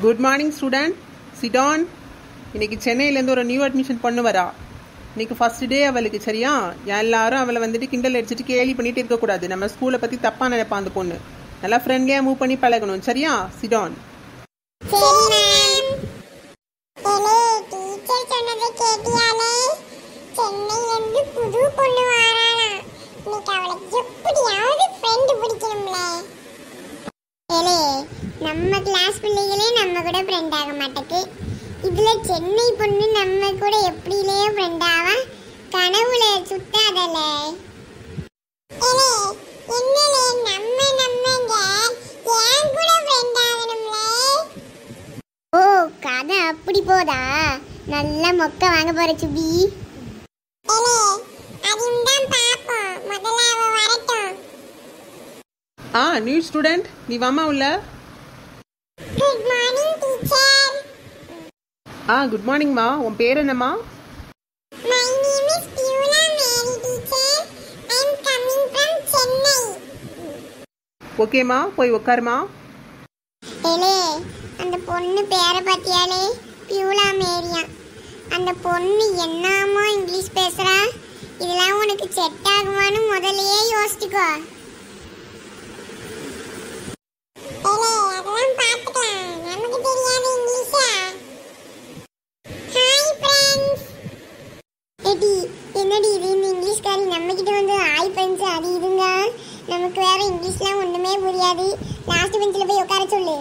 good morning student sit down இன்னைக்கு சென்னையிலேருந்து ஒரு நியூ அட்மிஷன் பொண்ணு வரா இன்னைக்கு ஃபர்ஸ்ட் டே அவளுக்கு சரியா எல்லாரும் அவளை வந்துட்டு கிண்டல் அடிச்சுட்டு கேலி பண்ணிட்டு இருக்கக்கூடாது நம்ம ஸ்கூலை பற்றி தப்பாக நினைப்பா அந்த பொண்ணு நல்லா ஃப்ரெண்ட்லியாக மூவ் பண்ணி பழகணும் சரியா சிடான் சரி மேம் ஏலே டீச்சர் சொன்னதை கேட்டியாலே சென்னையில இருந்து புது பொண்ணு வரானா இன்னைக்கு அவளுக்கு எப்படியாவது ஃப்ரெண்ட் பிடிக்கணும்ல ஏலே நம்ம கிளாஸ் பிள்ளைகளே நம்ம கூட ஃப்ரெண்ட் ஆக மாட்டேக்கு இதுல சென்னை பொண்ணு நம்ம கூட எப்படிலே ஃப்ரெண்ட் ஆவா கனவுல சுத்தாதல ஏலே என்னலே நம்ம நம்மங்க ஏன் கூட ஃப்ரெண்ட் ஆகணும்லே ஓ கதை அப்படி போதா நல்ல மொக்க வாங்க போற சுபி ஆ நியூ ஸ்டூடெண்ட் நீ வாமா உள்ள குட் மார்னிங் டீச்சர் ஆ குட் மார்னிங்மா உன் பேர் என்னம்மா my name is Beulah Mary teacher I am coming from Chennai ஓகேம்மா போய் உட்காருமா ஏலே அந்த பொண்ணு பேரை பத்தியாலே பியூலா மேரியா அந்த பொண்ணு என்னமோ இங்கிலீஷ் பேசுறா இதெல்லாம் உனக்கு செட் ஆகுமான்னு முதல்லயே யோசிச்சுக்கோ ஏலே அதெல்லாம் பார்த்துக்கலாம் நமக்கு தெரியாது இங்கிலீஷா ஹாய் ஃப்ரெண்ட்ஸ் ஏடி என்னடி இது இந்த இங்கிலீஷ்காரி நம்ம கிட்ட வந்து ஹாய் ஃப்ரெண்ட்ஸ் அது இதுங்க நமக்கு வேற இங்கிலீஷ்லாம் ஒண்ணுமே புரியாது லாஸ்ட் பெஞ்சில் போய் உட்கார சொல்லு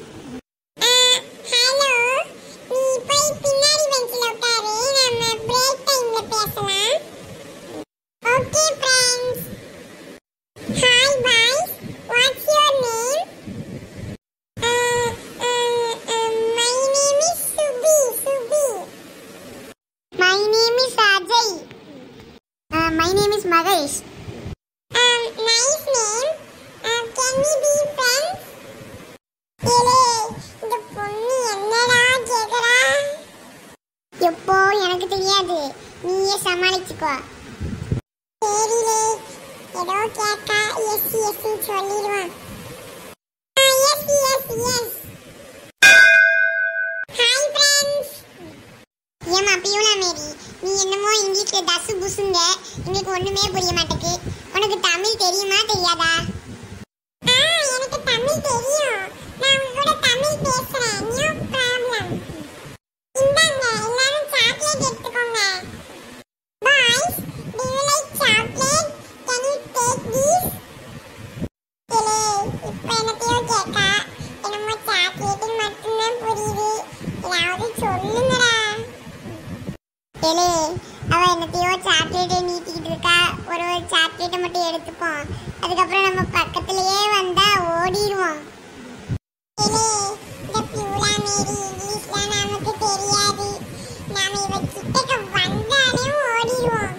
ஹலோ நீ போய் பின்னாடி பெஞ்சில் உட்காரு நம்ம பிரேக் டைம்ல பேசலாம் okay friends hi boys what's your name my name is Subi Subi my name is Ajay my name is Mahesh nice name can we be friends ஏலே இந்த பொண்ணு என்னடா கேக்குறா எப்போ எனக்கு தெரியாது நீயே சமாளிச்சுக்கோ சரிலே ஏதோ கேட்டா எஸ் எஸ் சொல்லிடுவான் yes yes yes hi friends ஏமா பியூலா மேரி நீ என்னமோ இங்கிலீஷ்ல டசு புசுங்க எங்களுக்கு ஒண்ணுமே புரிய மாட்டேக்கு உனக்கு தமிழ் தெரியுமா தெரியாதா எனக்கு தமிழ் தெரியும் நான் உங்க கூட தமிழ் பேசுறேன் நியூ ப்ராப்ளம் இந்தாங்க எல்லாரும் சாக்லேட் எடுத்துக்கோங்க boys do you like chocolate can you take these ஏலே இப்போ என்னத்தையோ கேட்கா என்னமோ சாக்லேட் மட்டும்தான் புரியுது ஏதாவது சொல்லுங்கடா ஏலே அவ என்னத்தையோ சாக்லேட்டை நீட்டிக்கிட்டு இருக்கா ஒரு ஒரு சாக்லேட்டை மட்டும் எடுத்துப்போம் அதுக்கப்புறம் நம்ம பக்கத்துலயே வந்தா ஓடிடுவோம் ஏலே இந்த பியூலா மேரி இங்கிலீஷ்லாம் நமக்கு தெரியாது நாம இவ கிட்டக்க வந்தாலே ஓடிடுவோம்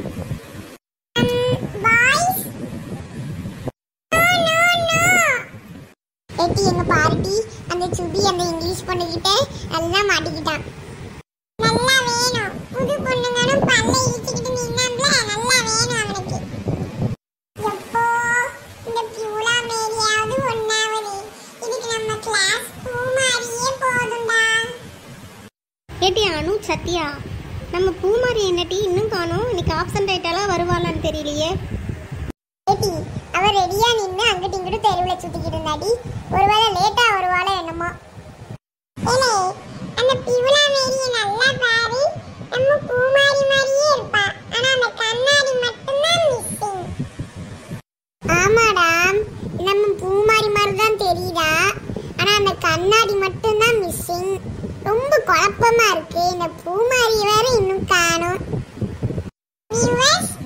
பாய்ஸ் நோ நோ நோ ஏட்டி எங்க பாருட்டி அந்த சுபி அந்த இங்கிலீஷ் பொண்ணுகிட்ட நல்லா மாட்டிக்கிட்டான் நல்லா வேணும் புது பொண்ணுங்களும் பல்ல இழுத்துக்கிட்டு நின்னாம்ல நல்லா வேணும் அவனுக்கு எப்போ இந்த பியூலா மேரியாவது ஒன்னாவது இதுக்கு நம்ம கிளாஸ் பூமாரியே போதும்டா ஏட்டி அனு சத்யா நம்ம பூமாரி என்னட்டி இன்னும் காணோம் இன்னைக்கு ஆப்சண்ட் ஆயிட்டாலாம் வருவாளான்னு தெரியலையே ஏட்டி அவ ரெடியா நின்னு அங்கிட்டு இங்கிட்டு தெருவுல சுத்திக்கிட்டு இருந்தாடி ஒருவேளை லேட்டா வருவாளோ என்னமோ ஏலே அந்த பிவுலா மேரிய நல்லா பாரு நம்ம பூமாரி மாதிரியே இருப்பா ஆனா அந்த கண்ணாடி மட்டும்தான் மிஸ்ஸிங் ஆமாடா நம்ம பூமாரி மாதிரி தான் தெரியுதா ஆனா அந்த கண்ணாடி மட்டும்தான் மிஸ்ஸிங் ரொம்ப குழப்பமா இருக்கு இந்த பூமாரி வேற இன்னும் காணும் வியூவர்ஸ்